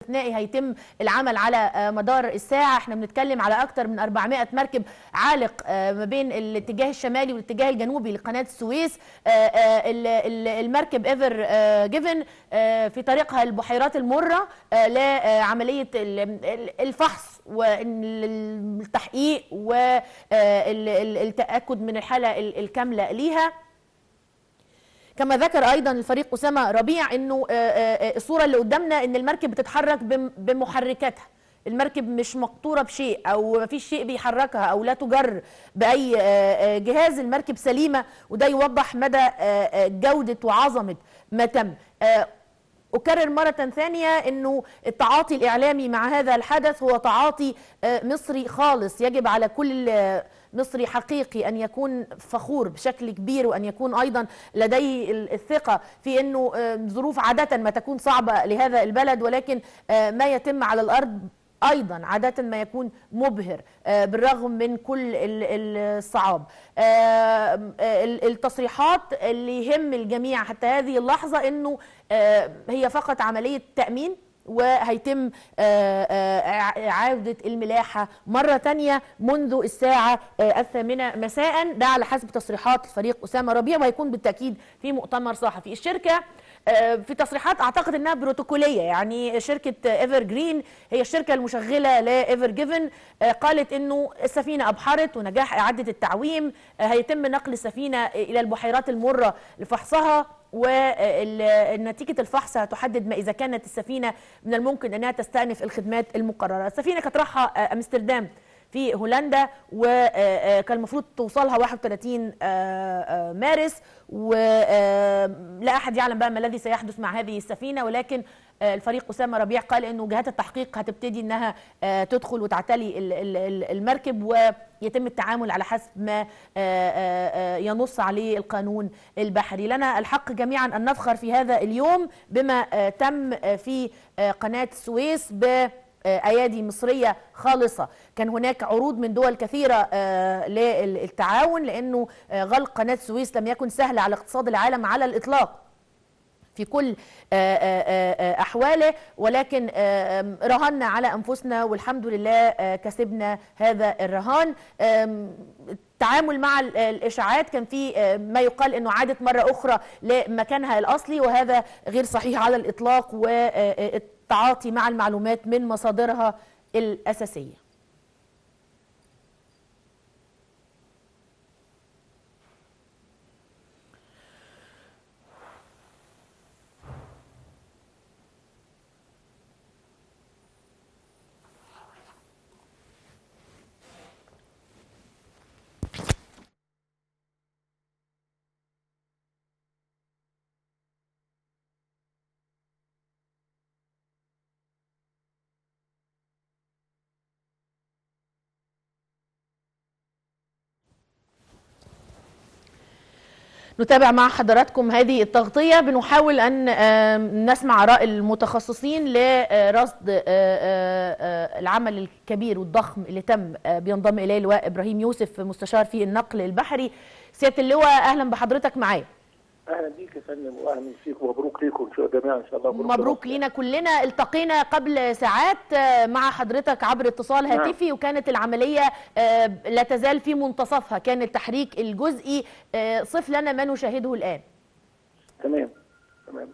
استثنائي هيتم العمل على مدار الساعة احنا بنتكلم على أكثر من 400 مركب عالق ما بين الاتجاه الشمالي والاتجاه الجنوبي لقناة السويس المركب ايفر جيفن في طريقها البحيرات المرة لعملية الفحص والتحقيق والتأكد من الحالة الكاملة ليها كما ذكر ايضا الفريق اسامه ربيع انه الصوره اللي قدامنا ان المركب بتتحرك بمحركاتها المركب مش مقطوره بشيء او ما فيش شيء بيحركها او لا تجر باي جهاز المركب سليمه وده يوضح مدى جوده وعظمه ما تم أكرر مرة ثانية أنه التعاطي الإعلامي مع هذا الحدث هو تعاطي مصري خالص يجب على كل مصري حقيقي أن يكون فخور بشكل كبير وأن يكون أيضا لديه الثقة في أنه ظروف عادة ما تكون صعبة لهذا البلد ولكن ما يتم على الأرض ايضا عاده ما يكون مبهر بالرغم من كل الصعاب التصريحات اللي يهم الجميع حتى هذه اللحظه انه هي فقط عمليه تامين وهيتم إعادة الملاحة مرة تانية منذ الساعة الثامنة مساء ده على حسب تصريحات الفريق أسامة ربيع وهيكون بالتأكيد في مؤتمر صحفي الشركة في تصريحات اعتقد انها بروتوكوليه يعني شركه ايفر جرين هي الشركه المشغله لايفر جيفن قالت انه السفينه ابحرت ونجاح اعاده التعويم هيتم نقل السفينه الى البحيرات المره لفحصها ونتيجة الفحص هتحدد ما إذا كانت السفينة من الممكن أنها تستأنف الخدمات المقررة السفينة كانت رايحة أمستردام في هولندا وكان المفروض توصلها 31 مارس ولا احد يعلم بقى ما الذي سيحدث مع هذه السفينه ولكن الفريق اسامه ربيع قال انه جهات التحقيق هتبتدي انها تدخل وتعتلي المركب ويتم التعامل على حسب ما ينص عليه القانون البحري لنا الحق جميعا ان نفخر في هذا اليوم بما تم في قناه السويس ب ايادي مصريه خالصه كان هناك عروض من دول كثيره للتعاون لانه غلق قناه السويس لم يكن سهل على اقتصاد العالم على الاطلاق في كل احواله ولكن رهنا على انفسنا والحمد لله كسبنا هذا الرهان التعامل مع الاشاعات كان في ما يقال انه عادت مره اخرى لمكانها الاصلي وهذا غير صحيح على الاطلاق والتعاطي مع المعلومات من مصادرها الاساسيه نتابع مع حضراتكم هذه التغطية بنحاول أن نسمع آراء المتخصصين لرصد العمل الكبير والضخم اللي تم بينضم إليه اللواء إبراهيم يوسف مستشار في النقل البحري سيادة اللواء أهلا بحضرتك معايا اهلا بيك يا فندم واهلا فيك ومبروك ليكم جميعا ان شاء الله مبروك, مبروك لينا كلنا التقينا قبل ساعات مع حضرتك عبر اتصال هاتفي نعم. وكانت العمليه لا تزال في منتصفها كان التحريك الجزئي صف لنا ما نشاهده الان تمام تمام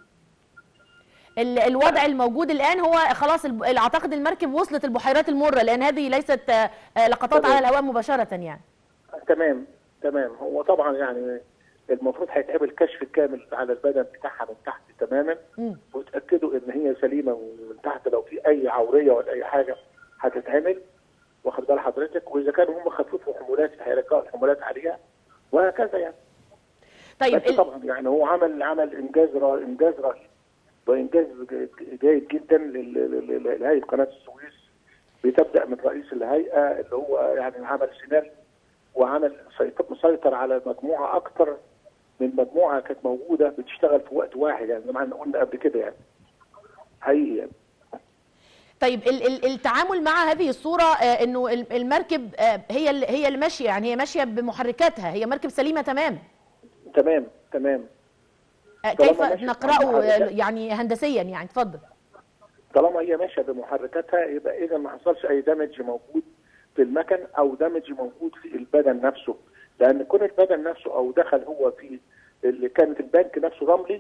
الوضع الموجود الان هو خلاص اعتقد المركب وصلت البحيرات المره لان هذه ليست لقطات تمام. على الهواء مباشره يعني تمام تمام هو طبعا يعني المفروض هيتعمل كشف كامل على البدن بتاعها من تحت تماما وتاكدوا ان هي سليمه من تحت لو في اي عوريه ولا اي حاجه هتتعمل واخد بال حضرتك واذا كانوا هم خففوا حمولات هيرجعوا الحمولات عليها وهكذا يعني طيب بس طبعا يعني هو عمل عمل انجاز را انجاز رهيب وانجاز جيد جدا لهيئه قناه السويس بتبدا من رئيس الهيئه اللي هو يعني عمل سيناريو وعمل مسيطر على مجموعه اكثر من مجموعه كانت موجوده بتشتغل في وقت واحد يعني زي ما احنا قلنا قبل كده يعني حقيقي يعني طيب التعامل مع هذه الصوره انه المركب هي اللي هي اللي ماشيه يعني هي ماشيه بمحركاتها هي مركب سليمه تمام تمام تمام كيف نقراه يعني هندسيا يعني اتفضل طالما هي ماشيه بمحركاتها يبقى اذا ما حصلش اي دامج موجود في المكن او دامج موجود في البدن نفسه لان كون البدن نفسه او دخل هو في اللي كانت البنك نفسه رملي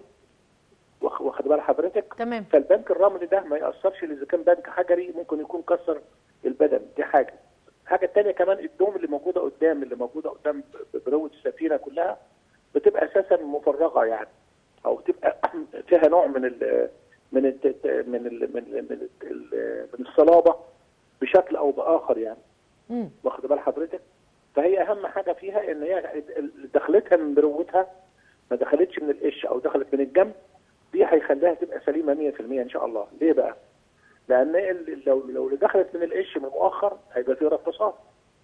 واخ- واخد بال حضرتك تمام فالبنك الرملي ده ما ياثرش اذا كان بنك حجري ممكن يكون كسر البدن دي حاجه الحاجه الثانيه كمان الدوم اللي موجوده قدام اللي موجوده قدام بروه السفينه كلها بتبقى اساسا مفرغه يعني او تبقى فيها نوع من ال من ال من ال من ال من, ال من الصلابه بشكل او باخر يعني مم. واخد بال حضرتك فهي اهم حاجه فيها ان هي دخلتها من بروتها ما دخلتش من القش او دخلت من الجنب دي هيخليها تبقى سليمه 100% ان شاء الله ليه بقى لان ال- لو لو اللي دخلت من القش من المؤخر هيبقى فيه رفاصات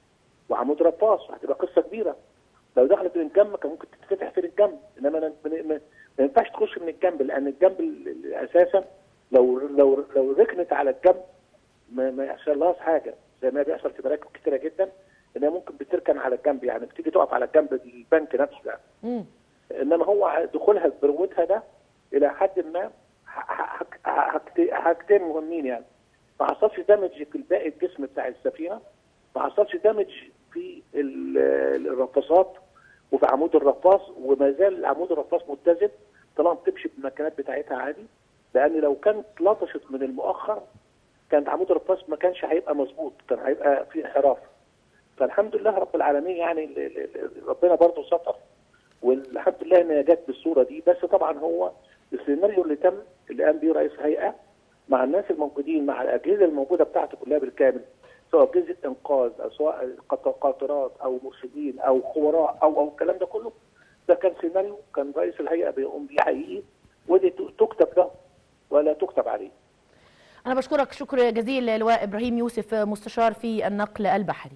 وعمود رفاص هتبقى قصه كبيره لو دخلت من الجنب كان ممكن تتفتح في الجنب انما أنا- ما- ما ما ينفعش تخش من الجنب لان الجنب ال- ال- اساسا لو لو لو ركنت على الجنب ما, ما يحصلهاش حاجه زي ما بيحصل في مراكب كتيره جدا انها ممكن بتركن على الجنب يعني بتيجي تقف على الجنب البنك نفسه يعني مم. انما هو دخولها بروتها ده الى حد ما ح- ح- ح- حاجتين- حاجتين مهمين يعني ما حصلش دامج في الباقي الجسم بتاع السفينه ما حصلش دامج في ال- الرفاصات وفي عمود الرفاص وما زال عمود الرفاص متزن طالما بتمشي بالمكانات بتاعتها عادي لان لو كانت لطشت من المؤخر كانت عمود الرفاص ما كانش هيبقى مظبوط كان هيبقى في انحراف فالحمد لله رب العالمين يعني ال- ال- ال- ربنا برضه ستر والحمد لله ان هي جت بالصوره دي بس طبعا هو السيناريو اللي تم اللي قام بيه رئيس هيئه مع الناس الموجودين مع الاجهزه الموجوده بتاعته كلها بالكامل سواء اجهزه انقاذ او سواء قط- قاطرات او مرشدين او خبراء او او الكلام ده كله ده كان سيناريو كان رئيس الهيئه بيقوم بيه حقيقي ودي ت- تكتب له ولا تكتب عليه أنا بشكرك شكر جزيل لواء إبراهيم يوسف مستشار في النقل البحري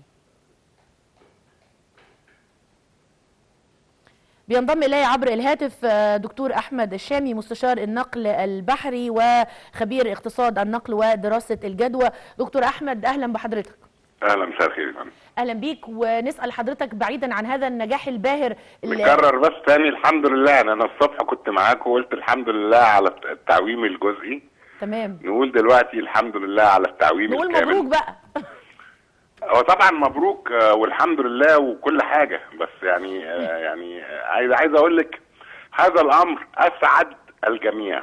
بينضم إلي عبر الهاتف آه، دكتور أحمد الشامي مستشار النقل البحري وخبير اقتصاد النقل ودراسة الجدوى دكتور أحمد أهلا بحضرتك اهلا مساء الخير يا فندم أهلا بيك ونسأل حضرتك بعيدا عن هذا النجاح الباهر اللي- نكرر بس تاني الحمد لله يعني انا الصبح كنت معاك وقلت الحمد لله على التعويم الجزئي تمام نقول دلوقتي الحمد لله على التعويم نقول الكامل مبروك بقى هو طبعا مبروك آه، والحمد لله وكل حاجه بس يعني آه، يعني آه، عايز عايز اقول لك هذا الامر اسعد الجميع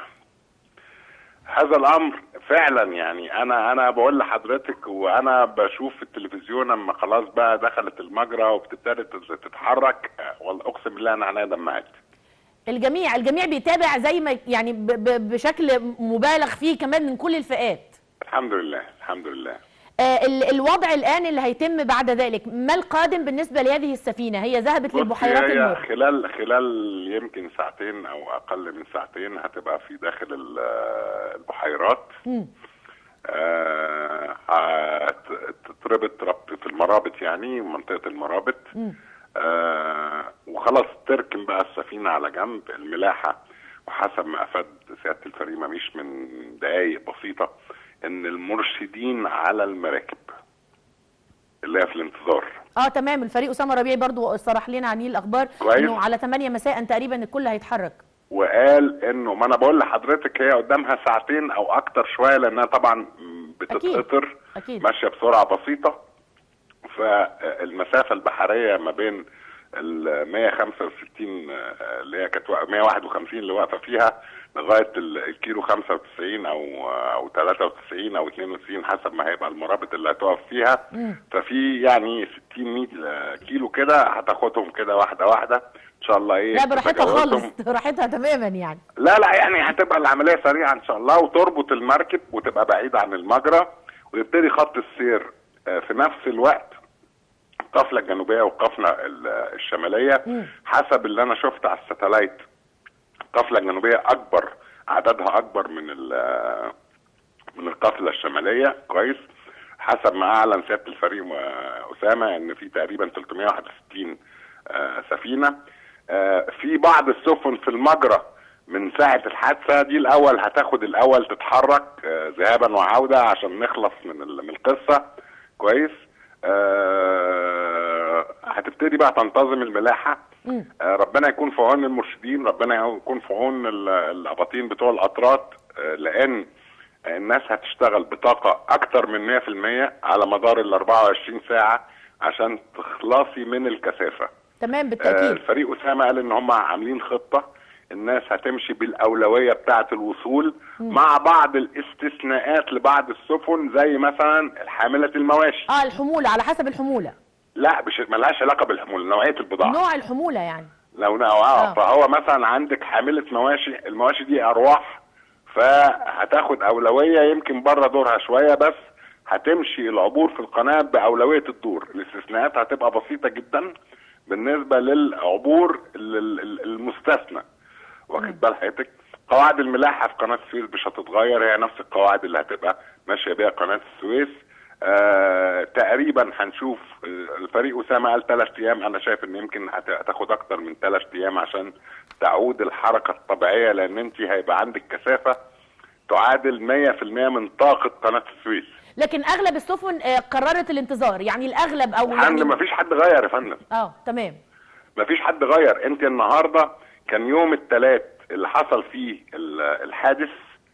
هذا الامر فعلا يعني انا انا بقول لحضرتك وانا بشوف في التلفزيون اما خلاص بقى دخلت المجرى وبتبتدي تتحرك آه، والله اقسم بالله انا عينيا دمعت الجميع الجميع بيتابع زي ما يعني ب- ب- بشكل مبالغ فيه كمان من كل الفئات الحمد لله الحمد لله آه، ال- الوضع الآن اللي هيتم بعد ذلك ما القادم بالنسبة لهذه السفينة هي ذهبت بصي، للبحيرات هي النور خلال خلال يمكن ساعتين او اقل من ساعتين هتبقى في داخل ال- البحيرات مم. آه، هت- تتربط ربط في المرابط يعني منطقه المرابط مم. آه، وخلاص تركن بقى السفينه على جنب الملاحه وحسب ما افاد سياده الفريمه مش من دقائق بسيطه ان المرشدين على المراكب اللي هي في الانتظار اه تمام الفريق اسامه ربيعي برضو صرح لنا عن الاخبار كويس. انه على 8 مساء تقريبا الكل هيتحرك وقال انه ما انا بقول لحضرتك هي قدامها ساعتين او اكتر شويه لانها طبعا بتتقطر أكيد. ماشيه بسرعه بسيطه فالمسافه البحريه ما بين ال 165 آه، اللي هي كانت وا- 151 اللي واقفه فيها لغايه ال- الكيلو 95 او او 93 او 92 حسب ما هيبقى المرابط اللي هتقف فيها ففي يعني 60 100 كيلو كده هتاخدهم كده واحده واحده ان شاء الله ايه لا براحتها تتجاوزهم. خالص براحتها تماما يعني لا لا يعني هتبقى العمليه سريعه ان شاء الله وتربط المركب وتبقى بعيده عن المجرى ويبتدي خط السير آه، في نفس الوقت القفله الجنوبيه والقفله ال- الشماليه حسب اللي انا شفت على الساتلايت القفله الجنوبيه اكبر عددها اكبر من ال- من القفله الشماليه كويس حسب ما اعلن سياده الفريق آه، اسامه ان في تقريبا 361 آه، سفينه آه، في بعض السفن في المجرى من ساعة الحادثة دي الأول هتاخد الأول تتحرك آه، ذهابا وعودة عشان نخلص من ال- من القصة كويس آه، هتبتدي بقى تنتظم الملاحة آه، ربنا يكون في عون المرشدين ربنا يكون في عون ال- الأباطين بتوع القطرات آه، لأن الناس هتشتغل بطاقه اكتر من 100% على مدار ال 24 ساعه عشان تخلصي من الكثافه تمام آه، بالتاكيد الفريق اسامه قال ان هم عاملين خطه الناس هتمشي بالاولويه بتاعه الوصول مع بعض الاستثناءات لبعض السفن زي مثلا حامله المواشي اه الحموله على حسب الحموله لا مش ملهاش علاقه بالحمول نوعيه البضاعه نوع الحموله يعني لو اه آه. فهو مثلا عندك حامله مواشي المواشي دي ارواح فهتاخد اولويه يمكن بره دورها شويه بس هتمشي العبور في القناه باولويه الدور الاستثناءات هتبقى بسيطه جدا بالنسبه للعبور ال- ال- ال- المستثنى واخد بال حضرتك قواعد الملاحه في قناه السويس مش هتتغير هي نفس القواعد اللي هتبقى ماشيه بيها قناه السويس آه تقريبا هنشوف آه، الفريق اسامه قال ثلاث ايام انا شايف ان يمكن هت- هتاخد اكتر من ثلاث ايام عشان تعود الحركه الطبيعيه لان انت هيبقى عندك كثافه تعادل 100% من طاقه قناه السويس لكن اغلب السفن آه، قررت الانتظار يعني الاغلب او فندم يعني مفيش حد غير يا فندم اه تمام مفيش حد غير انت النهارده كان يوم الثلاث اللي حصل فيه ال- الحادث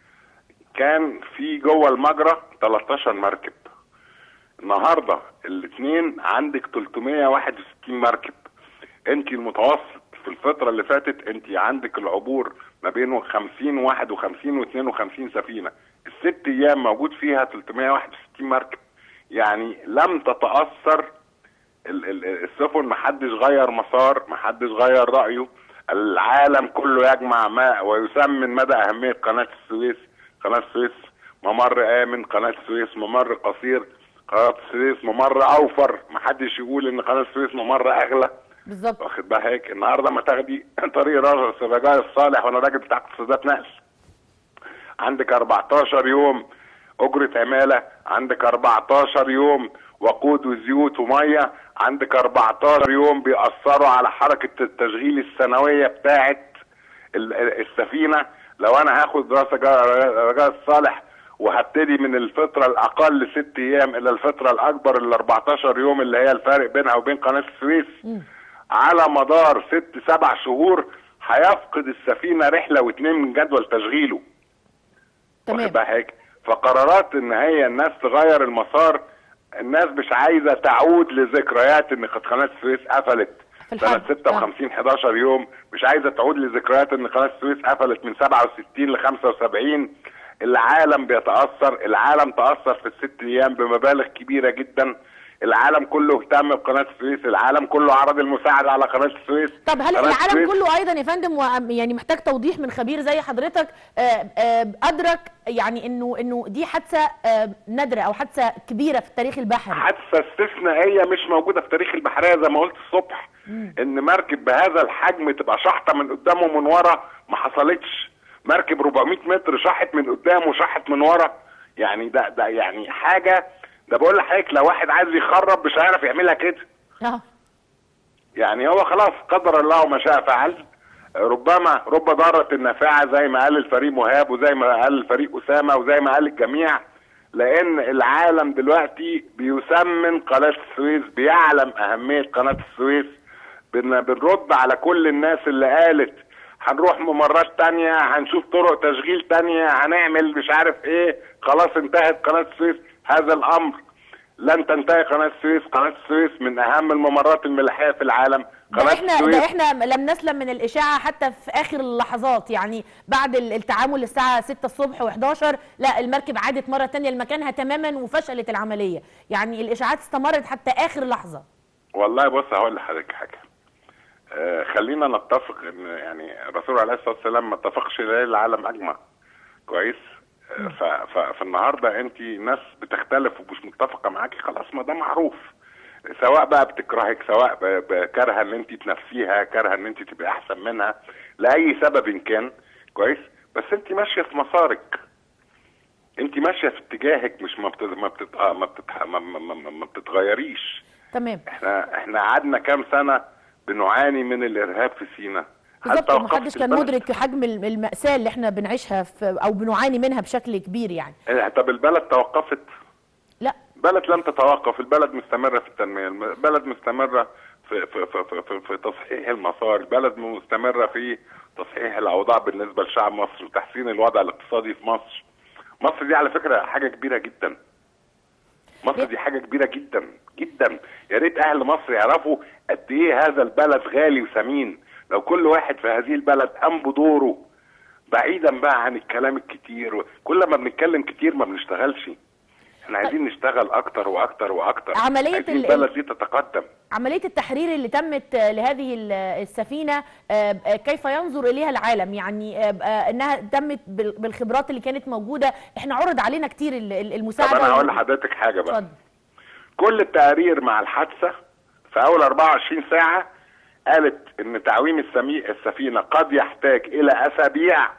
كان في جوه المجرى 13 مركب النهارده الاثنين عندك 361 مركب انت المتوسط في الفتره اللي فاتت انت عندك العبور ما بين 50 و51 و52 سفينه الست ايام موجود فيها 361 مركب يعني لم تتاثر ال- ال- السفن محدش غير مسار محدش غير رأيه العالم كله يجمع ماء ويسمن مدى أهمية قناة السويس قناة السويس ممر آمن قناة السويس ممر قصير قناة السويس ممر أوفر محدش يقول إن قناة السويس ممر أغلى بالظبط واخد بقى هيك النهارده ما تاخدي طريق راجل الرجاء الصالح وانا راجل بتاع اقتصادات نقل عندك 14 يوم أجرة عمالة عندك 14 يوم وقود وزيوت ومية عندك 14 يوم بيأثروا على حركة التشغيل السنوية بتاعت ال- ال- السفينة لو أنا هاخد راس جا- رجاء الصالح وهبتدي من الفترة الأقل ست أيام إلى الفترة الأكبر ال 14 يوم اللي هي الفارق بينها وبين قناة السويس على مدار ست سبع شهور هيفقد السفينة رحلة واتنين من جدول تشغيله تمام واخد بقى هيك فقرارات ان هي الناس تغير المسار الناس مش عايزه تعود لذكريات ان قد قناه السويس قفلت في سنه الحرب. 56 11 يوم مش عايزه تعود لذكريات ان قناه السويس قفلت من 67 ل 75 العالم بيتاثر العالم تاثر في الست ايام بمبالغ كبيره جدا العالم كله اهتم بقناه السويس العالم كله عرض المساعده على قناه السويس طب هل قناة العالم السويس- كله ايضا يا فندم و- يعني محتاج توضيح من خبير زي حضرتك آه، آه، ادرك يعني انه انه دي حادثه آه، نادره او حادثه كبيره في التاريخ البحري حادثه استثنائيه مش موجوده في تاريخ البحريه زي ما قلت الصبح ان مركب بهذا الحجم تبقى شحطه من قدام ومن ورا ما حصلتش مركب 400 متر شحت من قدام وشحت من ورا يعني ده ده يعني حاجه ده بقول لحضرتك لو واحد عايز يخرب مش هيعرف يعملها كده اه يعني هو خلاص قدر الله ما شاء فعل ربما رب ضارة النافعة زي ما قال الفريق مهاب وزي ما قال الفريق أسامة وزي ما قال الجميع لأن العالم دلوقتي بيسمن قناة السويس بيعلم أهمية قناة السويس بن بنرد على كل الناس اللي قالت هنروح ممرات تانية هنشوف طرق تشغيل تانية هنعمل مش عارف ايه خلاص انتهت قناة السويس هذا الأمر لن تنتهي قناة السويس قناة السويس من أهم الممرات الملاحية في العالم ده قناة احنا ده احنا لم نسلم من الاشاعه حتى في اخر اللحظات يعني بعد ال- التعامل الساعه 6 الصبح و11 لا المركب عادت مره تانية لمكانها تماما وفشلت العمليه يعني الاشاعات استمرت حتى اخر لحظه والله بص هقول لحضرتك حاجه آه خلينا نتفق ان يعني الرسول عليه الصلاه والسلام ما اتفقش لا العالم اجمع كويس آه ف- ف- فالنهارده انت ناس بتختلف ومش متفقه معاكي خلاص ما ده معروف سواء بقى بتكرهك سواء ب- ب- كارهه ان انت تنافسيها كارهه ان انت تبقى احسن منها لاي سبب إن كان كويس بس انت ماشيه في مسارك انت ماشيه في اتجاهك مش ما بتت... ما بتت... آه، ما, بتت... ما, ما, ما, ما بتتغيريش تمام احنا احنا قعدنا كام سنه بنعاني من الارهاب في سينا بالظبط وقفت ومحدش كان البلد. مدرك حجم الم- المأساة اللي احنا بنعيشها في او بنعاني منها بشكل كبير يعني اه، طب البلد توقفت لا البلد لم تتوقف البلد مستمره في التنميه البلد مستمره في في في في, في, في تصحيح المسار البلد مستمره في تصحيح الاوضاع بالنسبه لشعب مصر وتحسين الوضع الاقتصادي في مصر مصر دي على فكره حاجه كبيره جدا مصر دي حاجه كبيره جدا جدا يا ريت اهل مصر يعرفوا قد ايه هذا البلد غالي وثمين لو كل واحد في هذه البلد قام بدوره بعيدا بقى عن الكلام الكتير كل ما بنتكلم كتير ما بنشتغلش احنا عايزين نشتغل اكتر واكتر واكتر عملية عايزين ال- البلد دي تتقدم عملية التحرير اللي تمت آه، لهذه ال- السفينة آه، آه، كيف ينظر إليها العالم يعني آه، آه، أنها تمت بال- بالخبرات اللي كانت موجودة احنا عرض علينا كتير ال- ال- طب المساعدة انا هقول وال- لحضرتك حاجه بقى اتفضل كل التقارير مع الحادثه في اول 24 ساعه قالت ان تعويم السمي... السفينه قد يحتاج الى اسابيع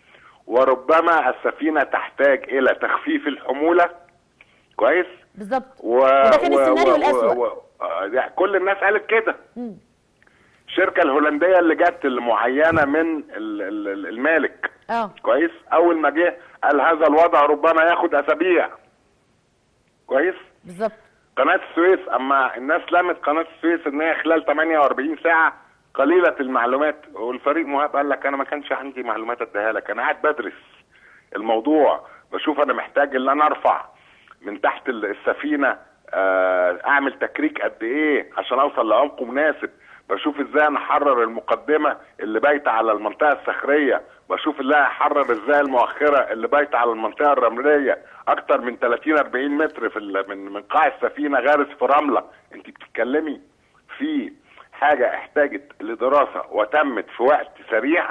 وربما السفينه تحتاج الى تخفيف الحموله كويس بالظبط و... وده كان السيناريو الأسوأ. و... آه، يعني كل الناس قالت كده مم. الشركه الهولنديه اللي جت المعينه من ال- ال- ال- المالك اه كويس اول ما جه قال هذا الوضع ربما ياخد اسابيع كويس بالظبط قناه السويس اما الناس لمت قناه السويس ان هي خلال 48 ساعه قليله المعلومات والفريق مهاب قال لك انا ما كانش عندي معلومات اديها لك انا قاعد بدرس الموضوع بشوف انا محتاج ان انا ارفع من تحت ال- السفينه آه، اعمل تكريك قد ايه عشان اوصل لعمق مناسب بشوف ازاي انا احرر المقدمه اللي بايته على المنطقه الصخريه بشوف ازاي احرر ازاي المؤخره اللي بايته على المنطقه الرمليه اكتر من 30 40 متر في ال- من من قاع السفينه غارس في رمله انت بتتكلمي في حاجه احتاجت لدراسه وتمت في وقت سريع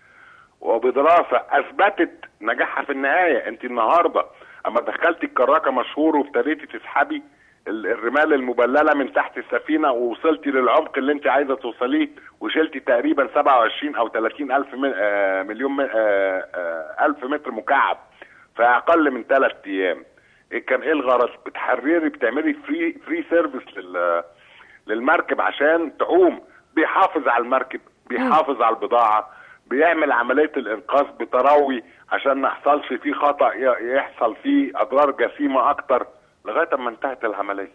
وبدراسه اثبتت نجاحها في النهايه انت النهارده اما دخلتي الكراكه مشهور وابتديتي تسحبي ال- الرمال المبلله من تحت السفينه ووصلتي للعمق اللي انت عايزه توصليه وشلتي تقريبا 27 او 30 الف من- آه، مليون م- آه، آه، الف متر مكعب في اقل من ثلاث ايام إيه كان ايه الغرض بتحرري بتعملي فري فري سيرفيس لل للمركب عشان تعوم بيحافظ على المركب بيحافظ على البضاعه بيعمل عمليه الانقاذ بتروي عشان ما يحصلش فيه خطا ي- يحصل فيه اضرار جسيمه اكتر لغايه ما انتهت العمليه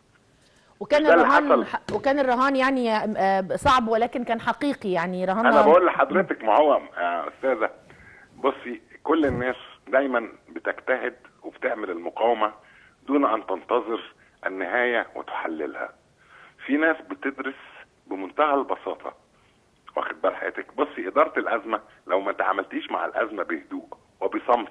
وكان ده اللي الرهان حصل. وكان الرهان يعني آه، صعب ولكن كان حقيقي يعني رهان انا بقول لحضرتك ما هو يا استاذه بصي كل الناس دايما بتجتهد وبتعمل المقاومه دون ان تنتظر النهايه وتحللها في ناس بتدرس بمنتهى البساطه واخد بال حضرتك بصي اداره الازمه لو ما تعاملتيش مع الازمه بهدوء وبصمت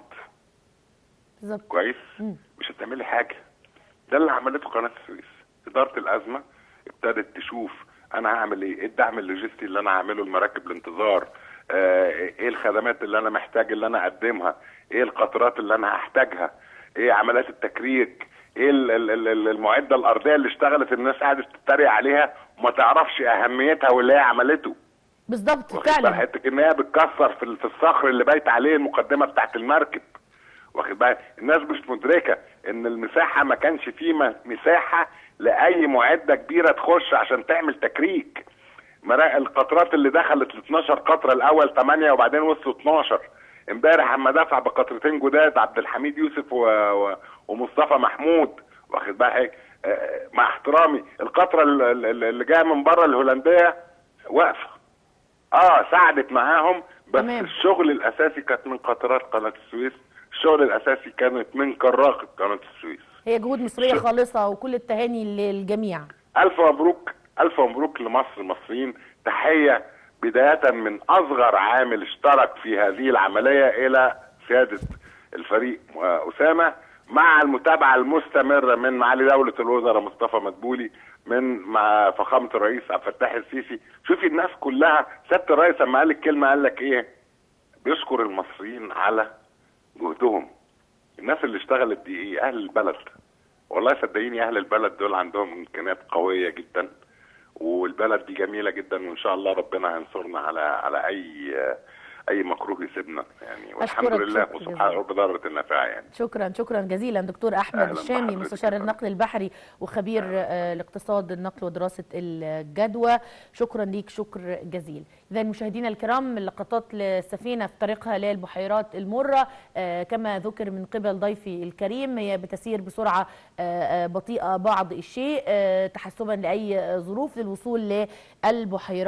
بالظبط كويس مش هتعملي حاجه ده اللي عملته قناه السويس اداره الازمه ابتدت تشوف انا هعمل ايه ايه الدعم اللوجستي اللي انا هعمله لمراكب الانتظار آه ايه الخدمات اللي انا محتاج اللي انا اقدمها ايه القطرات اللي انا هحتاجها ايه عمليات التكريك ايه ال- ال- ال- المعده الارضيه اللي اشتغلت الناس قعدت تتريق عليها وما تعرفش اهميتها واللي هي عملته بالظبط واخد بال فعلا حضرتك ان هي بتكسر في ال- في الصخر اللي بايت عليه المقدمه بتاعت المركب واخد بالك الناس مش مدركه ان المساحه ما كانش فيه م- مساحه لاي معده كبيره تخش عشان تعمل تكريك مرا- القطرات اللي دخلت ال 12 قطره الاول 8 وبعدين وصلوا 12 امبارح اما دفع بقطرتين جداد عبد الحميد يوسف و... و... ومصطفى محمود واخد بالك آه، مع احترامي القطره ال- ال- اللي جايه من بره الهولنديه واقفه اه ساعدت معاهم بس تمام. الشغل الاساسي كانت من قطرات قناه السويس الشغل الاساسي كانت من كراكه قناه السويس هي جهود مصريه شو- خالصه وكل التهاني للجميع الف مبروك الف مبروك لمصر المصريين تحيه بدايه من اصغر عامل اشترك في هذه العمليه الى سياده الفريق آه، اسامه مع المتابعه المستمره من معالي دوله الوزراء مصطفى مدبولي من مع فخامه الرئيس عبد الفتاح السيسي شوفي الناس كلها سياده الرئيس لما قال الكلمه قال لك ايه بيشكر المصريين على جهدهم الناس اللي اشتغلت دي ايه اهل البلد والله صدقيني اهل البلد دول عندهم امكانيات قويه جدا والبلد دي جميله جدا وان شاء الله ربنا هينصرنا على على اي اي مكروه يسيبنا يعني والحمد أشكرك لله شكر وسبحان جزيلا. رب ضرة النافعه يعني شكرا شكرا جزيلا دكتور احمد أهلاً الشامي بحضرتك. مستشار النقل البحري وخبير آه، الاقتصاد النقل ودراسه الجدوى شكرا ليك شكر جزيل اذا مشاهدينا الكرام لقطات للسفينه في طريقها للبحيرات المره آه، كما ذكر من قبل ضيفي الكريم هي بتسير بسرعه آه، آه، بطيئه بعض الشيء آه، تحسبا لاي ظروف للوصول للبحيرات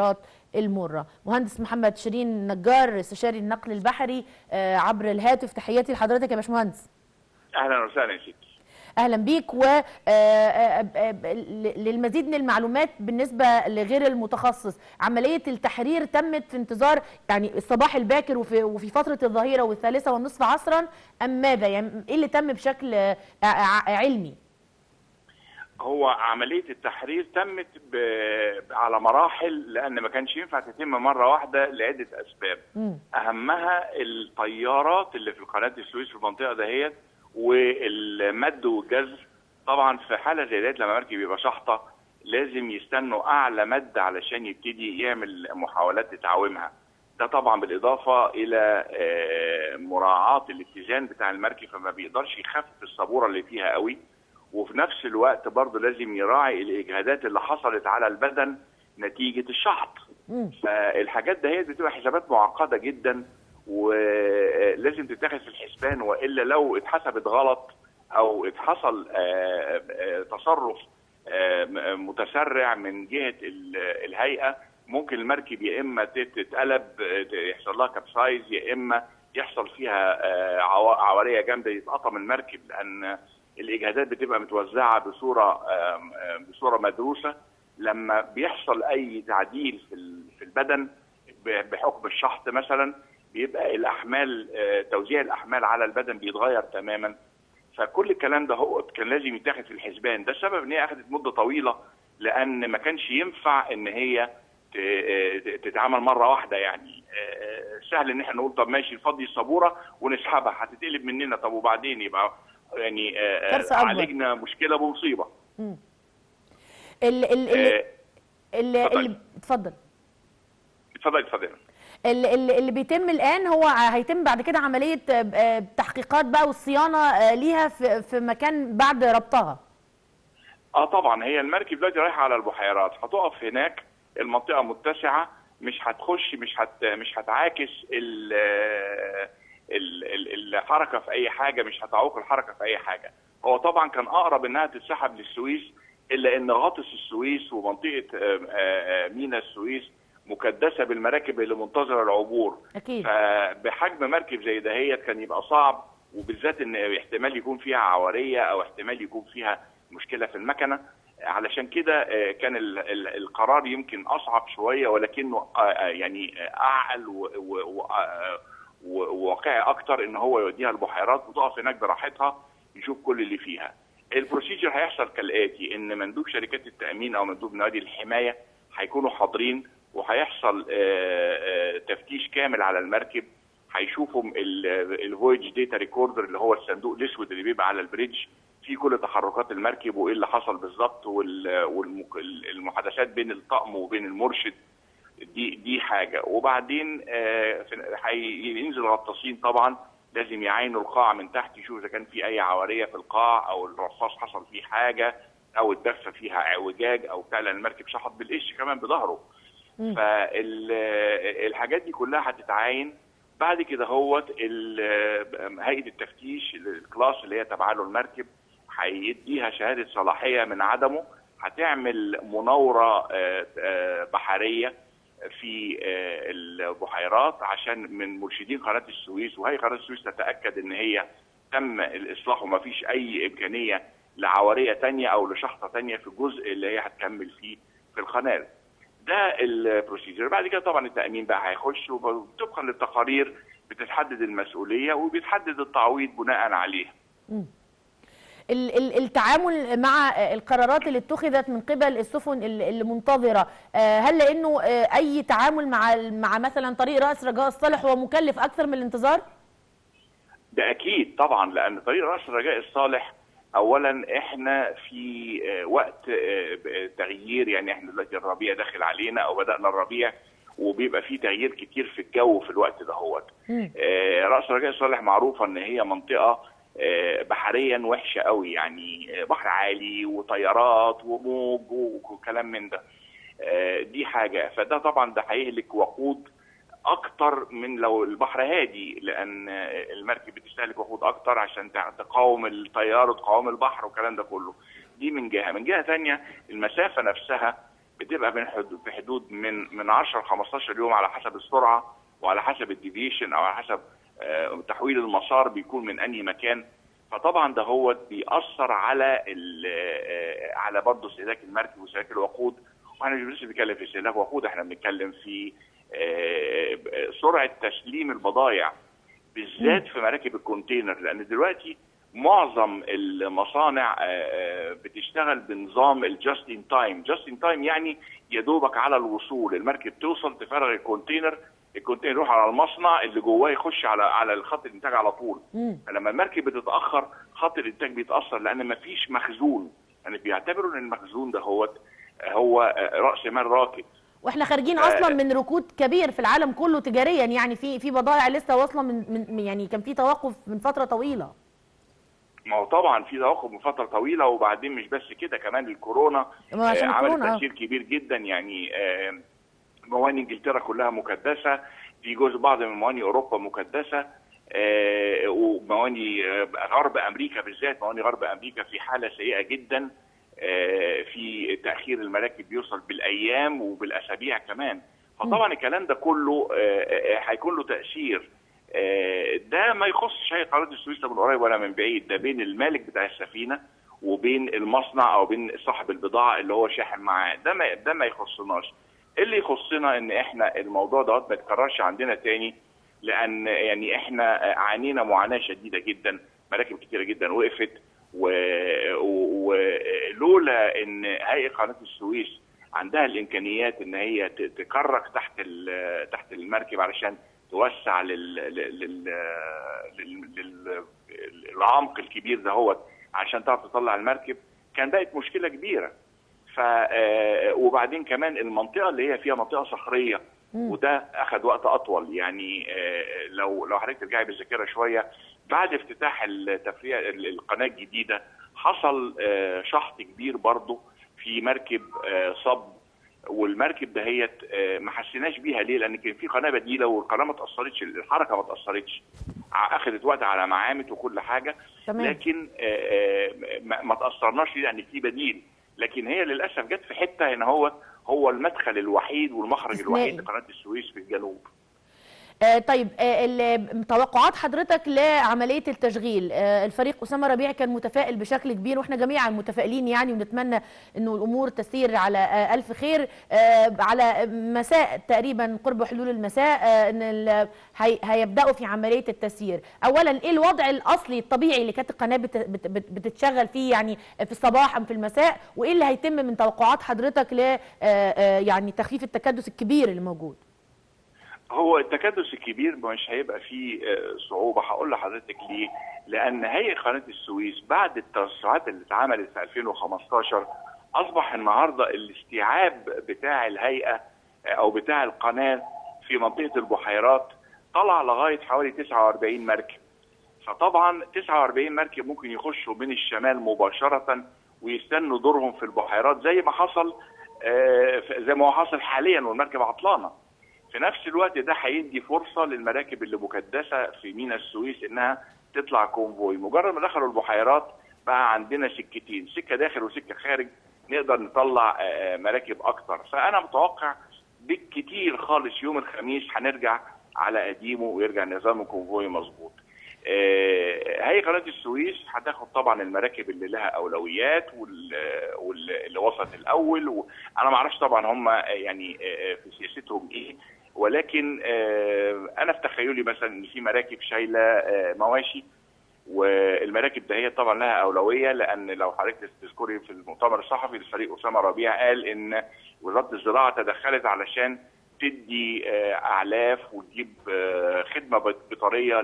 المره مهندس محمد شيرين نجار استشاري النقل البحري آه، عبر الهاتف تحياتي لحضرتك يا باشمهندس اهلا وسهلا يا ستي اهلا بيك وللمزيد من المعلومات بالنسبه لغير المتخصص عمليه التحرير تمت في انتظار يعني الصباح الباكر وفي, وفي فتره الظهيره والثالثه والنصف عصرا ام ماذا يعني ايه اللي تم بشكل آه، ع- علمي هو عمليه التحرير تمت ب... على مراحل لان ما كانش ينفع تتم مره واحده لعده اسباب مم. اهمها الطيارات اللي في قناه السويس في المنطقه دهيت والمد والجزر طبعا في حاله زي ديت لما مركب يبقى شحطه لازم يستنوا اعلى مد علشان يبتدي يعمل محاولات لتعويمها ده طبعا بالاضافه الى آه، مراعاه الاتزان بتاع المركب فما بيقدرش يخفف الصابوره اللي فيها قوي وفي نفس الوقت برضه لازم يراعي الاجهادات اللي حصلت على البدن نتيجه الشحط مم. فالحاجات دهيت بتبقى حسابات معقده جدا ولازم تتاخد في الحسبان والا لو اتحسبت غلط او اتحصل آه، آه، تصرف آه، م- متسرع من جهه ال- الهيئه ممكن المركب يا اما تت- تتقلب آه، يحصل لها كابسايز يا اما يحصل فيها آه، عوا- عواريه جامده يتقطم المركب لان الاجهادات بتبقى متوزعه بصوره آم، آم، بصوره مدروسه لما بيحصل اي تعديل في ال- في البدن ب- بحكم الشحط مثلا بيبقى الاحمال آه، توزيع الاحمال على البدن بيتغير تماما فكل الكلام ده هو كان لازم يتاخد في الحسبان ده السبب ان هي اخذت مده طويله لان ما كانش ينفع ان هي ت- آه، تتعمل مره واحده يعني آه، سهل ان احنا نقول طب ماشي نفضي الصابوره ونسحبها هتتقلب مننا طب وبعدين يبقى يعني آه، آه، كارثة أكبر. عالجنا مشكله بمصيبه ال ال ال آه، ال- اتفضل. اللي اتفضل اتفضل اتفضل اللي, اللي اللي بيتم الان هو هيتم بعد كده عمليه آه، آه، تحقيقات بقى والصيانه آه، ليها في في مكان بعد ربطها اه طبعا هي المركب دلوقتي رايحه على البحيرات هتقف هناك المنطقه متسعه مش هتخش مش هت مش هتعاكس ال ال- ال- الحركه في اي حاجه مش هتعوق الحركه في اي حاجه هو طبعا كان اقرب انها تتسحب للسويس الا ان غاطس السويس ومنطقه آه، آه، ميناء السويس مكدسه بالمراكب اللي منتظره العبور اكيد فبحجم مركب زي دهيت كان يبقى صعب وبالذات ان احتمال يكون فيها عواريه او احتمال يكون فيها مشكله في المكنه علشان كده آه، كان ال- ال- القرار يمكن اصعب شويه ولكنه آه، آه، يعني آه، اعقل و- و- و- آه، و- وواقعي اكتر ان هو يوديها البحيرات وتقف هناك براحتها يشوف كل اللي فيها. البروسيجر هيحصل كالاتي ان مندوب شركات التامين او مندوب نوادي الحمايه هيكونوا حاضرين وهيحصل آه، آه، تفتيش كامل على المركب هيشوفوا الفويج داتا ريكوردر اللي هو الصندوق الاسود اللي بيبقى على البريدج فيه كل تحركات المركب وايه اللي حصل بالظبط والمحادثات بين الطقم وبين المرشد دي دي حاجه وبعدين آه، في- هينزل غطاسين طبعا لازم يعاينوا القاع من تحت يشوفوا اذا كان في اي عواريه في القاع او الرصاص حصل فيه حاجه او الدفه فيها اعوجاج او فعلا المركب شحط بالقش كمان بظهره مم. فالحاجات دي كلها هتتعاين بعد كده هوت ال- هيئه التفتيش الكلاس اللي هي تابعه له المركب هيديها شهاده صلاحيه من عدمه هتعمل مناوره آه، آه، بحريه في آه، البحيرات عشان من مرشدين قناه السويس وهي قناه السويس تتاكد ان هي تم الاصلاح وما فيش اي امكانيه لعواريه تانية او لشحطه تانية في الجزء اللي هي هتكمل فيه في القناه ده البروسيجر بعد كده طبعا التامين بقى هيخش وطبقا للتقارير بتتحدد المسؤوليه وبيتحدد التعويض بناء عليها ال- ال- التعامل مع القرارات اللي اتخذت من قبل السفن ال- المنتظره آه، هل لانه آه، اي تعامل مع مع مثلا طريق راس رجاء الصالح هو مكلف اكثر من الانتظار؟ ده اكيد طبعا لان طريق راس الرجاء الصالح اولا احنا في آه، وقت آه، ب- تغيير يعني احنا دلوقتي الربيع داخل علينا او بدانا الربيع وبيبقى في تغيير كتير في الجو في الوقت دهوت مم. آه، راس الرجاء الصالح معروفه ان هي منطقه آه، بحريا وحشه قوي يعني آه، بحر عالي وطيارات وموج وكلام من ده آه، دي حاجه فده طبعا ده هيهلك وقود اكتر من لو البحر هادي لان آه، المركب بتستهلك وقود اكتر عشان تع- تقاوم التيار وتقاوم البحر والكلام ده كله دي من جهه من جهه ثانيه المسافه نفسها بتبقى من حدود في حدود من من 10 ل 15 يوم على حسب السرعه وعلى حسب الديفيشن او على حسب آه، تحويل المسار بيكون من انهي مكان فطبعا ده هو بيأثر على ال- آه، على برضه استهلاك المركب واستهلاك الوقود واحنا مش بس بنتكلم في استهلاك وقود احنا بنتكلم في آه، سرعه تسليم البضائع بالذات في مراكب الكونتينر لان دلوقتي معظم المصانع آه، آه، بتشتغل بنظام الجاست ان تايم جاست ان تايم يعني يا دوبك على الوصول المركب توصل تفرغ الكونتينر الكونتينر يروح على المصنع اللي جواه يخش على على الخط الانتاج على طول مم. فلما المركب بتتاخر خط الانتاج بيتاثر لان مفيش مخزون يعني بيعتبروا ان المخزون ده هو هو آه، راس مال راكد واحنا خارجين آه. اصلا من ركود كبير في العالم كله تجاريا يعني في في بضائع لسه واصله من, من يعني كان في توقف من فتره طويله ما هو طبعا في توقف من فتره طويله وبعدين مش بس كده كمان الكورونا ما عشان آه، عملت الكورونا، آه. تاثير كبير جدا يعني آه، مواني انجلترا كلها مكدسه في جزء بعض من مواني اوروبا مكدسه آه، ومواني آه، غرب امريكا بالذات مواني غرب امريكا في حاله سيئه جدا آه، في تاخير المراكب بيوصل بالايام وبالاسابيع كمان فطبعا الكلام ده كله آه، آه، هيكون له تاثير آه، ده ما يخصش هيئه قناه السويس لا من قريب ولا من بعيد ده بين المالك بتاع السفينه وبين المصنع او بين صاحب البضاعه اللي هو شاحن معاه ده ما ده ما يخصناش اللي يخصنا ان احنا الموضوع دوت ما يتكررش عندنا تاني لان يعني احنا عانينا معاناه شديده جدا مراكب كتيره جدا وقفت ولولا و... ولولا ان هيئه قناه السويس عندها الامكانيات ان هي ت- تكرك تحت ال- تحت المركب علشان توسع لل... لل... لل... لل... لل... العمق الكبير ده هو عشان تعرف تطلع المركب كان بقت مشكله كبيره ف آه، وبعدين كمان المنطقه اللي هي فيها منطقه صخريه وده اخذ وقت اطول يعني آه، لو لو حضرتك ترجعي بالذاكره شويه بعد افتتاح التفريع ال- القناه الجديده حصل آه، شحط كبير برضه في مركب آه، صب والمركب دهيت آه، ما حسيناش بيها ليه؟ لان كان في قناه بديله والقناه ما اتاثرتش الحركه ما اتاثرتش ع- اخذت وقت على معامت وكل حاجه تمام. لكن آه، آه، ما ما تاثرناش ليه؟ لان في بديل لكن هي للاسف جت في حته هنا هو هو المدخل الوحيد والمخرج استثنائي. الوحيد لقناه السويس في الجنوب آه طيب آه ال- توقعات حضرتك لعمليه التشغيل آه الفريق اسامه ربيع كان متفائل بشكل كبير واحنا جميعا متفائلين يعني ونتمنى انه الامور تسير على آه الف خير آه على مساء تقريبا قرب حلول المساء آه ان ال- هي هيبداوا في عمليه التسيير اولا ايه الوضع الاصلي الطبيعي اللي كانت القناه بت بت بت بتتشغل فيه يعني في الصباح ام في المساء وايه اللي هيتم من توقعات حضرتك ل آه آه يعني تخفيف التكدس الكبير اللي موجود هو التكدس الكبير مش هيبقى فيه آه، صعوبه هقول لحضرتك ليه؟ لان هيئه قناه السويس بعد التوسعات اللي اتعملت في 2015 اصبح النهارده الاستيعاب بتاع الهيئه آه، او بتاع القناه في منطقه البحيرات طلع لغايه حوالي 49 مركب. فطبعا 49 مركب ممكن يخشوا من الشمال مباشره ويستنوا دورهم في البحيرات زي ما حصل آه، زي ما هو حاصل حاليا والمركب عطلانه. في نفس الوقت ده هيدي فرصه للمراكب اللي مكدسه في ميناء السويس انها تطلع كونفوي مجرد ما دخلوا البحيرات بقى عندنا سكتين سكه داخل وسكه خارج نقدر نطلع آه، مراكب اكتر فانا متوقع بالكتير خالص يوم الخميس هنرجع على قديمه ويرجع نظام الكونفوي مظبوط آه، هيئه قناه السويس هتاخد طبعا المراكب اللي لها اولويات وال- واللي وصلت الاول وانا ما اعرفش طبعا هم يعني آه، في سياستهم ايه ولكن آه، انا في تخيلي مثلا ان في مراكب شايله آه، مواشي والمراكب ده هي طبعا لها اولويه لان لو حضرتك تذكري في المؤتمر الصحفي الفريق اسامه ربيع قال ان وزاره الزراعه تدخلت علشان تدي آه، اعلاف وتجيب آه، خدمه بط- بطاريه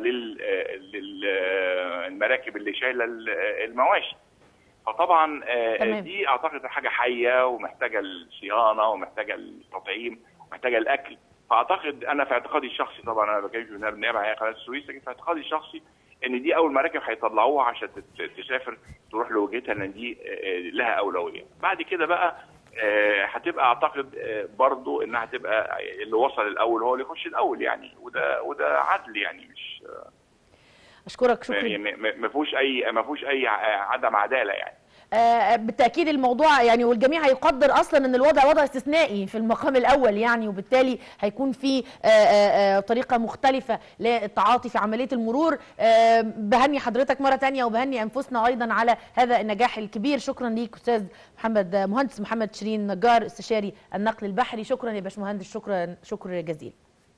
للمراكب اللي شايله ال- آه، المواشي فطبعا آه، تمام. دي اعتقد حاجه حيه ومحتاجه الصيانه ومحتاجه التطعيم ومحتاجه الاكل فاعتقد انا في اعتقادي الشخصي طبعا انا بتكلم في بالنيابه عن قناه السويس لكن في اعتقادي الشخصي ان دي اول مراكب هيطلعوها عشان تت- تسافر تروح لوجهتها لان دي آه، لها اولويه بعد كده بقى آه، هتبقى اعتقد آه، برضو انها هتبقى اللي وصل الاول هو اللي يخش الاول يعني وده وده عدل يعني مش اشكرك شكرا يعني ما ما فيهوش اي ما فيهوش اي ع- عدم عداله يعني آه، بالتاكيد الموضوع يعني والجميع هيقدر اصلا ان الوضع وضع استثنائي في المقام الاول يعني وبالتالي هيكون في آه، آه، آه، طريقه مختلفه للتعاطي في عمليه المرور آه، بهني حضرتك مره تانية وبهني انفسنا ايضا على هذا النجاح الكبير شكرا ليك استاذ محمد مهندس محمد شيرين نجار استشاري النقل البحري شكرا يا باشمهندس شكرا شكر جزيل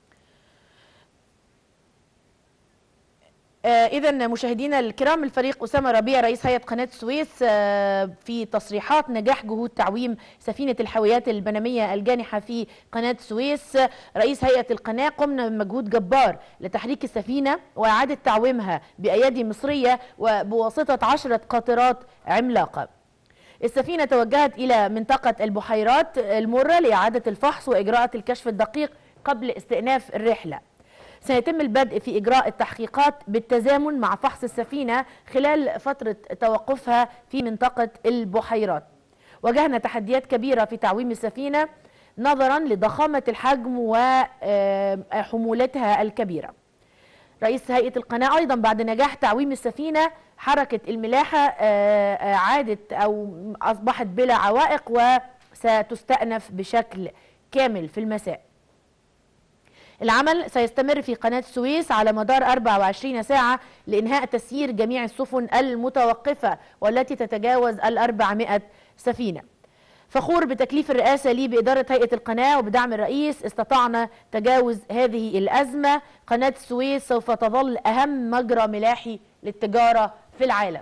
إذا مشاهدينا الكرام الفريق أسامة ربيع رئيس هيئة قناة السويس آه، في تصريحات نجاح جهود تعويم سفينة الحاويات البنمية الجانحة في قناة السويس رئيس هيئة القناة قمنا بمجهود جبار لتحريك السفينة وإعادة تعويمها بأيادي مصرية وبواسطة عشرة قاطرات عملاقة السفينة توجهت إلى منطقة البحيرات المرة لإعادة الفحص وإجراءات الكشف الدقيق قبل استئناف الرحلة سيتم البدء في إجراء التحقيقات بالتزامن مع فحص السفينة خلال فترة توقفها في منطقة البحيرات واجهنا تحديات كبيرة في تعويم السفينة نظرا لضخامة الحجم وحمولتها الكبيرة رئيس هيئة القناة أيضا بعد نجاح تعويم السفينة حركة الملاحة آه، آه، عادت أو أصبحت بلا عوائق وستستأنف بشكل كامل في المساء العمل سيستمر في قناة السويس على مدار 24 ساعة لإنهاء تسيير جميع السفن المتوقفة والتي تتجاوز ال 400 سفينة فخور بتكليف الرئاسة لي بإدارة هيئة القناة وبدعم الرئيس استطعنا تجاوز هذه الأزمة قناة السويس سوف تظل أهم مجرى ملاحي للتجارة في العالم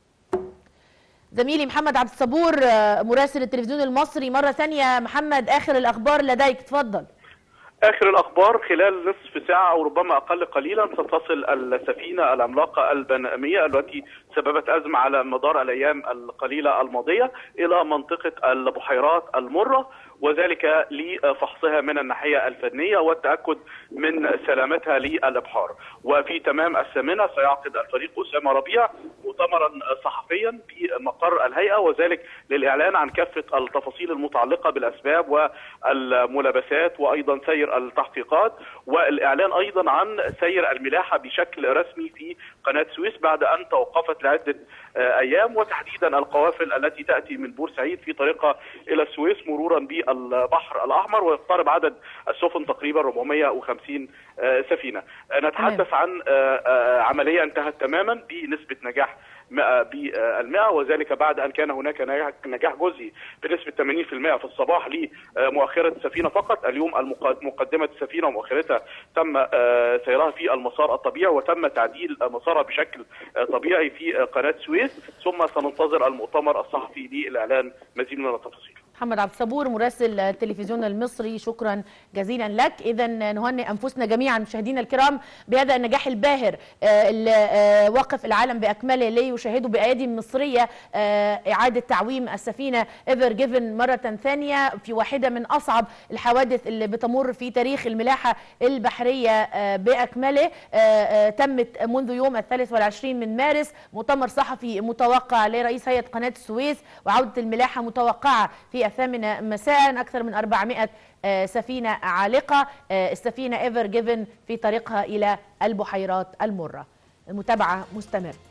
زميلي محمد عبد الصبور آه، مراسل التلفزيون المصري مرة ثانية محمد آخر الأخبار لديك تفضل آخر الأخبار خلال نصف ساعة أو ربما أقل قليلا ستصل السفينة العملاقة البنامية التي سببت أزمة على مدار الأيام القليلة الماضية إلى منطقة البحيرات المرة وذلك لفحصها من الناحية الفنية والتأكد من سلامتها للإبحار وفي تمام الثامنة سيعقد الفريق أسامة ربيع مؤتمرا صحفيا في مقر الهيئة وذلك للإعلان عن كافة التفاصيل المتعلقة بالأسباب والملابسات وأيضا سير التحقيقات والإعلان أيضا عن سير الملاحة بشكل رسمي في قناة سويس بعد أن توقفت لعدة آه، أيام وتحديدا القوافل التي تأتي من بورسعيد في طريقها إلى السويس مرورا بالبحر الأحمر ويقترب عدد السفن تقريبا 450 آه، سفينة آه، نتحدث عن آه، آه، عملية انتهت تماما بنسبة نجاح 100 بالمئة وذلك بعد أن كان هناك نجاح- نجاح جزئي بنسبة 80% في الصباح لمؤخرة السفينة فقط اليوم المق- مقدمة السفينة ومؤخرتها تم آه، سيرها في المسار الطبيعي وتم تعديل مسارها بشكل آه، طبيعي في آه، قناة سويس ثم سننتظر المؤتمر الصحفي للإعلان مزيد من التفاصيل محمد عبد الصبور مراسل التلفزيون المصري شكرا جزيلا لك اذا نهنئ انفسنا جميعا مشاهدينا الكرام بهذا النجاح الباهر آه، اللي آه، وقف العالم باكمله ليشاهدوا بايادي مصريه آه، اعاده تعويم السفينه ايفر جيفن مره ثانيه في واحده من اصعب الحوادث اللي بتمر في تاريخ الملاحه البحريه آه، باكمله آه، آه، تمت منذ يوم الثالث والعشرين من مارس مؤتمر صحفي متوقع لرئيس هيئه قناه السويس وعوده الملاحه متوقعه في الثامنة مساء أكثر من 400 آه، سفينة عالقة آه، السفينة ايفر جيفن في طريقها إلى البحيرات المرة المتابعة مستمرة